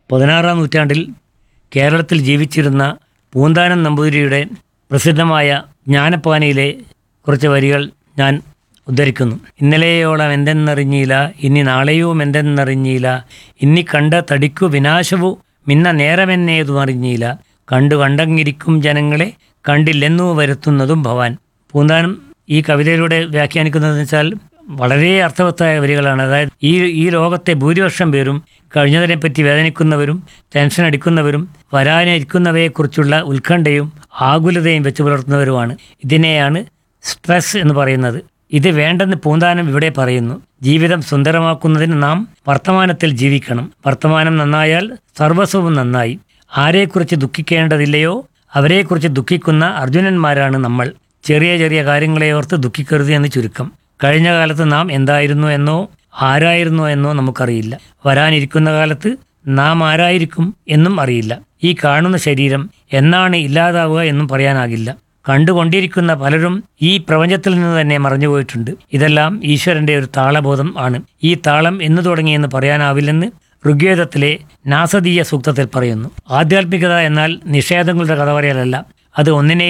പതിനാറാം നൂറ്റാണ്ടിൽ കേരളത്തിൽ ജീവിച്ചിരുന്ന പൂന്താനം നമ്പൂതിരിയുടെ പ്രസിദ്ധമായ ജ്ഞാനപ്പാനയിലെ കുറച്ച് വരികൾ ഞാൻ ഉദ്ധരിക്കുന്നു ഇന്നലെയോളം എന്തെന്നറിഞ്ഞില്ല ഇനി നാളെയും എന്തെന്നറിഞ്ഞില്ല ഇനി കണ്ട തടിക്കു വിനാശവു മിന്ന നേരമെന്നേതും അറിഞ്ഞില്ല കണ്ടു കണ്ടങ്ങിരിക്കും ജനങ്ങളെ കണ്ടില്ലെന്നു വരുത്തുന്നതും ഭവാൻ പൂന്താനം ഈ കവിതയിലൂടെ വ്യാഖ്യാനിക്കുന്നതെന്ന് വെച്ചാൽ വളരെ അർത്ഥവത്തായ വരികളാണ് അതായത് ഈ ഈ ലോകത്തെ ഭൂരിപക്ഷം പേരും കഴിഞ്ഞതിനെപ്പറ്റി വേദനിക്കുന്നവരും ടെൻഷൻ അടിക്കുന്നവരും വരാനിരിക്കുന്നവയെക്കുറിച്ചുള്ള ഉത്കണ്ഠയും ആകുലതയും വെച്ച് പുലർത്തുന്നവരുമാണ് ഇതിനെയാണ് സ്ട്രെസ് എന്ന് പറയുന്നത് ഇത് വേണ്ടെന്ന് പൂന്താനം ഇവിടെ പറയുന്നു ജീവിതം സുന്ദരമാക്കുന്നതിന് നാം വർത്തമാനത്തിൽ ജീവിക്കണം വർത്തമാനം നന്നായാൽ സർവസ്വവും നന്നായി ആരെക്കുറിച്ച് ദുഃഖിക്കേണ്ടതില്ലയോ അവരെക്കുറിച്ച് ദുഃഖിക്കുന്ന അർജുനന്മാരാണ് നമ്മൾ ചെറിയ ചെറിയ കാര്യങ്ങളെ ഓർത്ത് ദുഃഖിക്കരുത് എന്ന് ചുരുക്കം കഴിഞ്ഞ കാലത്ത് നാം എന്തായിരുന്നു എന്നോ ആരായിരുന്നു എന്നോ നമുക്കറിയില്ല വരാനിരിക്കുന്ന കാലത്ത് നാം ആരായിരിക്കും എന്നും അറിയില്ല ഈ കാണുന്ന ശരീരം എന്നാണ് ഇല്ലാതാവുക എന്നും പറയാനാകില്ല കണ്ടുകൊണ്ടിരിക്കുന്ന പലരും ഈ പ്രപഞ്ചത്തിൽ നിന്ന് തന്നെ മറഞ്ഞുപോയിട്ടുണ്ട് ഇതെല്ലാം ഈശ്വരന്റെ ഒരു താളബോധം ആണ് ഈ താളം എന്ന് തുടങ്ങിയെന്ന് പറയാനാവില്ലെന്ന് ഋഗ്വേദത്തിലെ നാസദീയ സൂക്തത്തിൽ പറയുന്നു ആധ്യാത്മികത എന്നാൽ നിഷേധങ്ങളുടെ കഥ പറയലല്ല അത് ഒന്നിനെ